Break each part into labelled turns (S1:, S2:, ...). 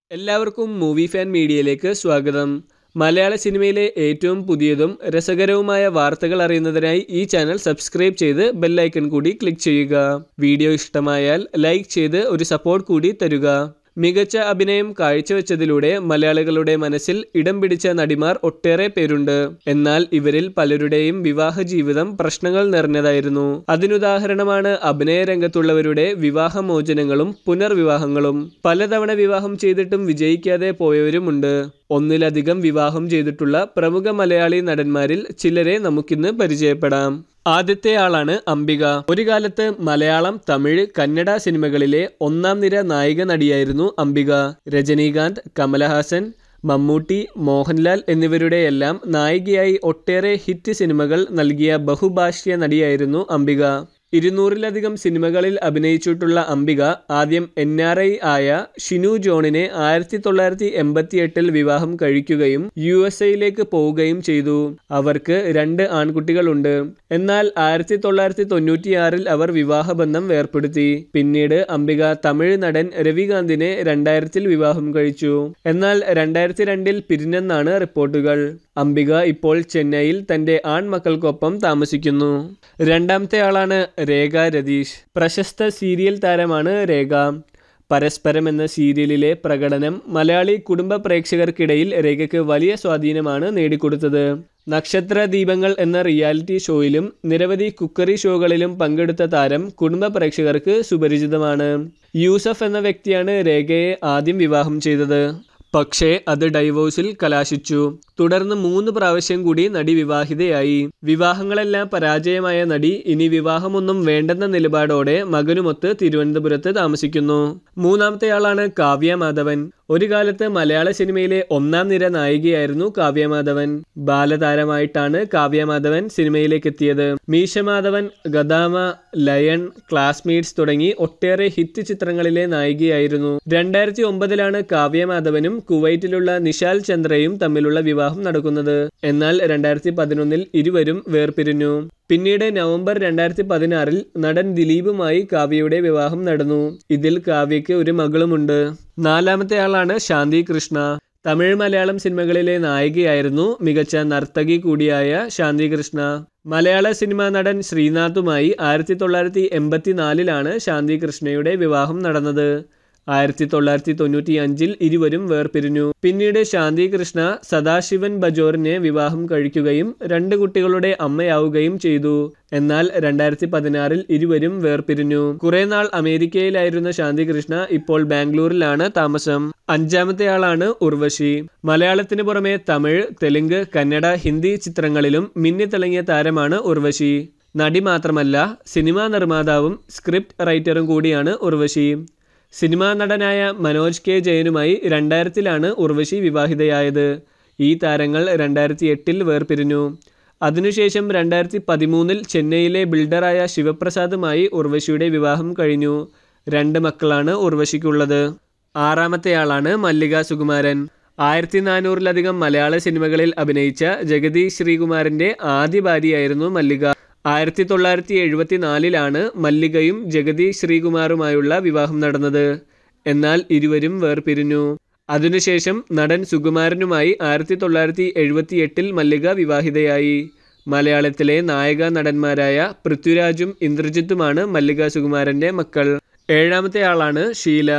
S1: എല്ലാവർക്കും movie fan മീഡിയയിലേക്ക് സ്വാഗതം മലയാള സിനിമയിലെ ഏറ്റവും പുതിയതും രസകരവുമായ വാർത്തകൾ അറിയുന്നതിനായി ഈ ചാനൽ സബ്സ്ക്രൈബ് ചെയ്ത് ബെല്ലൈക്കൺ കൂടി ക്ലിക്ക് ചെയ്യുക വീഡിയോ ഇഷ്ടമായാൽ ലൈക്ക് ചെയ്ത് ഒരു സപ്പോർട്ട് കൂടി തരുക മികച്ച അഭിനയം കാഴ്ചവെച്ചതിലൂടെ മലയാളികളുടെ മനസ്സിൽ ഇടം പിടിച്ച നടിമാർ ഒട്ടേറെ പേരുണ്ട് എന്നാൽ ഇവരിൽ പലരുടെയും വിവാഹ ജീവിതം പ്രശ്നങ്ങൾ നിറഞ്ഞതായിരുന്നു അതിനുദാഹരണമാണ് അഭിനയ രംഗത്തുള്ളവരുടെ വിവാഹമോചനങ്ങളും പുനർവിവാഹങ്ങളും പലതവണ വിവാഹം ചെയ്തിട്ടും വിജയിക്കാതെ പോയവരുമുണ്ട് ഒന്നിലധികം വിവാഹം ചെയ്തിട്ടുള്ള പ്രമുഖ മലയാളി നടന്മാരിൽ ചിലരെ നമുക്കിന്ന് പരിചയപ്പെടാം ആദ്യത്തെ ആളാണ് അംബിക ഒരു കാലത്ത് മലയാളം തമിഴ് കന്നഡ സിനിമകളിലെ ഒന്നാം നിര നായിക നടിയായിരുന്നു അംബിക രജനീകാന്ത് കമലഹാസൻ മമ്മൂട്ടി മോഹൻലാൽ എന്നിവരുടെയെല്ലാം നായികയായി ഒട്ടേറെ ഹിറ്റ് സിനിമകൾ നൽകിയ ബഹുഭാഷ്യ നടിയായിരുന്നു അംബിക ഇരുന്നൂറിലധികം സിനിമകളിൽ അഭിനയിച്ചിട്ടുള്ള അംബിക ആദ്യം എൻ ആർ ഐ ആയ ഷിനു ജോണിനെ ആയിരത്തി തൊള്ളായിരത്തി എൺപത്തി എട്ടിൽ വിവാഹം കഴിക്കുകയും യു എസ് എയിലേക്ക് പോവുകയും ചെയ്തു അവർക്ക് രണ്ട് ആൺകുട്ടികളുണ്ട് എന്നാൽ ആയിരത്തി തൊള്ളായിരത്തി തൊണ്ണൂറ്റിയാറിൽ അവർ വിവാഹബന്ധം വേർപ്പെടുത്തി പിന്നീട് അംബിക തമിഴ് നടൻ രവികാന്തിനെ രണ്ടായിരത്തിൽ വിവാഹം കഴിച്ചു എന്നാൽ രണ്ടായിരത്തി രണ്ടിൽ പിരിഞ്ഞെന്നാണ് റിപ്പോർട്ടുകൾ അംബിക ഇപ്പോൾ ചെന്നൈയിൽ തന്റെ ആൺമക്കൾക്കൊപ്പം താമസിക്കുന്നു രണ്ടാമത്തെ ആളാണ് രേഖ രതീഷ് പ്രശസ്ത സീരിയൽ താരമാണ് രേഖ പരസ്പരം എന്ന സീരിയലിലെ പ്രകടനം മലയാളി കുടുംബ പ്രേക്ഷകർക്കിടയിൽ രേഖയ്ക്ക് വലിയ സ്വാധീനമാണ് നേടിക്കൊടുത്തത് നക്ഷത്ര ദീപങ്ങൾ എന്ന റിയാലിറ്റി ഷോയിലും നിരവധി കുക്കറി ഷോകളിലും പങ്കെടുത്ത താരം കുടുംബ പ്രേക്ഷകർക്ക് സുപരിചിതമാണ് യൂസഫ് എന്ന വ്യക്തിയാണ് രേഖയെ ആദ്യം വിവാഹം ചെയ്തത് പക്ഷേ അത് ഡൈവോഴ്സിൽ കലാശിച്ചു തുടർന്ന് മൂന്ന് പ്രാവശ്യം കൂടി നടി വിവാഹിതയായി വിവാഹങ്ങളെല്ലാം പരാജയമായ നടി ഇനി വിവാഹമൊന്നും വേണ്ടെന്ന നിലപാടോടെ മകനുമൊത്ത് തിരുവനന്തപുരത്ത് താമസിക്കുന്നു മൂന്നാമത്തെയാളാണ് കാവ്യ മാധവൻ ഒരു കാലത്ത് മലയാള സിനിമയിലെ ഒന്നാം നിര നായികയായിരുന്നു കാവ്യ മാധവൻ ബാലതാരമായിട്ടാണ് കാവ്യ മാധവൻ സിനിമയിലേക്ക് എത്തിയത് മീശമാധവൻ ഗദാമ ലയൺ ക്ലാസ്മേറ്റ്സ് തുടങ്ങി ഒട്ടേറെ ഹിറ്റ് ചിത്രങ്ങളിലെ നായികയായിരുന്നു രണ്ടായിരത്തി ഒമ്പതിലാണ് കാവ്യ മാധവനും കുവൈറ്റിലുള്ള നിശാൽ ചന്ദ്രയും തമ്മിലുള്ള വിവാഹം നടക്കുന്നത് എന്നാൽ രണ്ടായിരത്തി പതിനൊന്നിൽ ഇരുവരും വേർപിരിഞ്ഞു പിന്നീട് നവംബർ രണ്ടായിരത്തി പതിനാറിൽ നടൻ ദിലീപുമായി കാവ്യയുടെ വിവാഹം നടന്നു ഇതിൽ കാവ്യയ്ക്ക് ഒരു മകളുമുണ്ട് നാലാമത്തെ ആളാണ് ശാന്തി കൃഷ്ണ തമിഴ് മലയാളം സിനിമകളിലെ നായികയായിരുന്നു മികച്ച നർത്തകി കൂടിയായ ശാന്തി കൃഷ്ണ മലയാള സിനിമാ നടൻ ശ്രീനാഥുമായി ആയിരത്തി തൊള്ളായിരത്തി എൺപത്തിനാലിലാണ് ശാന്തി കൃഷ്ണയുടെ വിവാഹം നടന്നത് ആയിരത്തി തൊള്ളായിരത്തി തൊണ്ണൂറ്റി അഞ്ചിൽ ഇരുവരും വേർപിരിഞ്ഞു പിന്നീട് ശാന്തി കൃഷ്ണ സദാശിവൻ ബജോറിനെ വിവാഹം കഴിക്കുകയും രണ്ട് കുട്ടികളുടെ അമ്മയാവുകയും ചെയ്തു എന്നാൽ രണ്ടായിരത്തി പതിനാറിൽ ഇരുവരും വേർപിരിഞ്ഞു കുറെ നാൾ അമേരിക്കയിലായിരുന്ന ശാന്തി കൃഷ്ണ ഇപ്പോൾ ബാംഗ്ലൂരിലാണ് താമസം അഞ്ചാമത്തെ ആളാണ് ഉർവശി മലയാളത്തിന് പുറമെ തമിഴ് തെലുങ്ക് കന്നഡ ഹിന്ദി ചിത്രങ്ങളിലും മിന്നിത്തിളങ്ങിയ താരമാണ് ഉർവശി നടി മാത്രമല്ല സിനിമാ നിർമ്മാതാവും സ്ക്രിപ്റ്റ് റൈറ്ററും കൂടിയാണ് ഉർവശി സിനിമാ നടനായ മനോജ് കെ ജയനുമായി രണ്ടായിരത്തിലാണ് ഉർവശി വിവാഹിതയായത് ഈ താരങ്ങൾ രണ്ടായിരത്തി എട്ടിൽ വേർപിരിഞ്ഞു അതിനുശേഷം രണ്ടായിരത്തി പതിമൂന്നിൽ ചെന്നൈയിലെ ബിൽഡറായ ശിവപ്രസാദുമായി ഉർവശിയുടെ വിവാഹം കഴിഞ്ഞു രണ്ട് മക്കളാണ് ഉർവശിക്കുള്ളത് ആറാമത്തെയാളാണ് മല്ലിക സുകുമാരൻ ആയിരത്തി നാനൂറിലധികം മലയാള സിനിമകളിൽ അഭിനയിച്ച ജഗദീഷ് ശ്രീകുമാരൻ്റെ ആദ്യ ഭാര്യയായിരുന്നു മല്ലിക ആയിരത്തി തൊള്ളായിരത്തി എഴുപത്തി നാലിലാണ് മല്ലികയും ജഗദീഷ് ശ്രീകുമാറുമായുള്ള വിവാഹം നടന്നത് എന്നാൽ ഇരുവരും വേർപിരിഞ്ഞു അതിനുശേഷം നടൻ സുകുമാരനുമായി ആയിരത്തി തൊള്ളായിരത്തി എഴുപത്തി എട്ടിൽ മല്ലിക വിവാഹിതയായി മലയാളത്തിലെ നായക നടന്മാരായ പൃഥ്വിരാജും ഇന്ദ്രജിത്തുമാണ് മല്ലിക സുകുമാരൻ്റെ മക്കൾ ഏഴാമത്തെ ആളാണ് ഷീല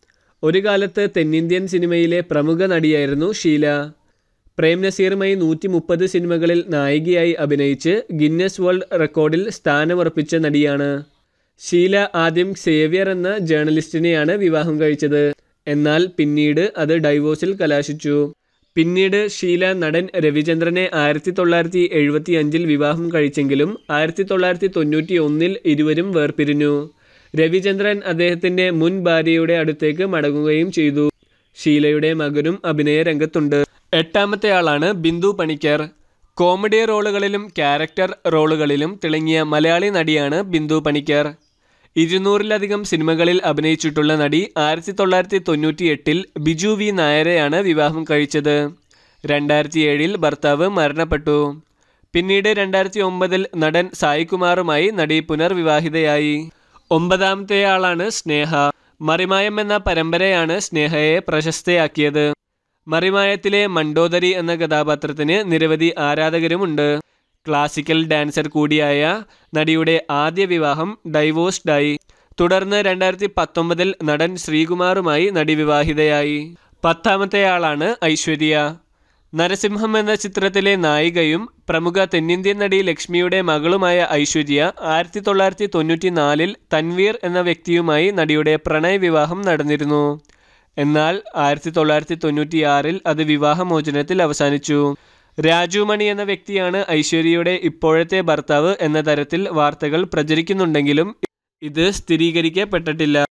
S1: ഒരു കാലത്ത് തെന്നിന്ത്യൻ സിനിമയിലെ പ്രമുഖ നടിയായിരുന്നു ഷീല പ്രേം നസീറുമായി നൂറ്റി മുപ്പത് സിനിമകളിൽ നായികയായി അഭിനയിച്ച് ഗിന്നസ് വേൾഡ് റെക്കോർഡിൽ സ്ഥാനമുറപ്പിച്ച നടിയാണ് ഷീല ആദ്യം സേവ്യർ എന്ന ജേർണലിസ്റ്റിനെയാണ് വിവാഹം കഴിച്ചത് എന്നാൽ പിന്നീട് അത് ഡൈവോഴ്സിൽ കലാശിച്ചു പിന്നീട് ഷീല നടൻ രവിചന്ദ്രനെ ആയിരത്തി തൊള്ളായിരത്തി എഴുപത്തി അഞ്ചിൽ വിവാഹം കഴിച്ചെങ്കിലും ആയിരത്തി തൊള്ളായിരത്തി തൊണ്ണൂറ്റി ഒന്നിൽ ഇരുവരും വേർപിരിഞ്ഞു രവിചന്ദ്രൻ അദ്ദേഹത്തിൻ്റെ മുൻ ഭാര്യയുടെ അടുത്തേക്ക് മടങ്ങുകയും ചെയ്തു ഷീലയുടെ മകനും അഭിനയ രംഗത്തുണ്ട് എട്ടാമത്തെ ആളാണ് ബിന്ദു പണിക്കർ കോമഡി റോളുകളിലും ക്യാരക്ടർ റോളുകളിലും തിളങ്ങിയ മലയാളി നടിയാണ് ബിന്ദു പണിക്കർ ഇരുന്നൂറിലധികം സിനിമകളിൽ അഭിനയിച്ചിട്ടുള്ള നടി ആയിരത്തി തൊള്ളായിരത്തി തൊണ്ണൂറ്റി എട്ടിൽ ബിജു വി നായരെയാണ് വിവാഹം കഴിച്ചത് രണ്ടായിരത്തി ഏഴിൽ ഭർത്താവ് മരണപ്പെട്ടു പിന്നീട് രണ്ടായിരത്തി ഒമ്പതിൽ നടൻ സായികുമാറുമായി നടി പുനർവിവാഹിതയായി ഒമ്പതാമത്തെ ആളാണ് സ്നേഹ മറിമായം എന്ന പരമ്പരയാണ് സ്നേഹയെ പ്രശസ്തയാക്കിയത് മറിമായത്തിലെ മണ്ടോദരി എന്ന കഥാപാത്രത്തിന് നിരവധി ആരാധകരുമുണ്ട് ക്ലാസിക്കൽ ഡാൻസർ കൂടിയായ നടിയുടെ ആദ്യ വിവാഹം ഡൈവോഴ്സ്ഡായി തുടർന്ന് രണ്ടായിരത്തി പത്തൊമ്പതിൽ നടൻ ശ്രീകുമാറുമായി നടി വിവാഹിതയായി പത്താമത്തെയാളാണ് ഐശ്വര്യ നരസിംഹം എന്ന ചിത്രത്തിലെ നായികയും പ്രമുഖ തെന്നിന്ത്യൻ നടി ലക്ഷ്മിയുടെ മകളുമായ ഐശ്വര്യ ആയിരത്തി തൊള്ളായിരത്തി തൊണ്ണൂറ്റി നാലിൽ തൻവീർ എന്ന വ്യക്തിയുമായി നടിയുടെ പ്രണയ വിവാഹം നടന്നിരുന്നു എന്നാൽ ആയിരത്തി തൊള്ളായിരത്തി തൊണ്ണൂറ്റിയാറിൽ അത് വിവാഹമോചനത്തിൽ അവസാനിച്ചു രാജു മണി എന്ന വ്യക്തിയാണ് ഐശ്വര്യയുടെ ഇപ്പോഴത്തെ ഭർത്താവ് എന്ന തരത്തിൽ വാർത്തകൾ പ്രചരിക്കുന്നുണ്ടെങ്കിലും ഇത് സ്ഥിരീകരിക്കപ്പെട്ടിട്ടില്ല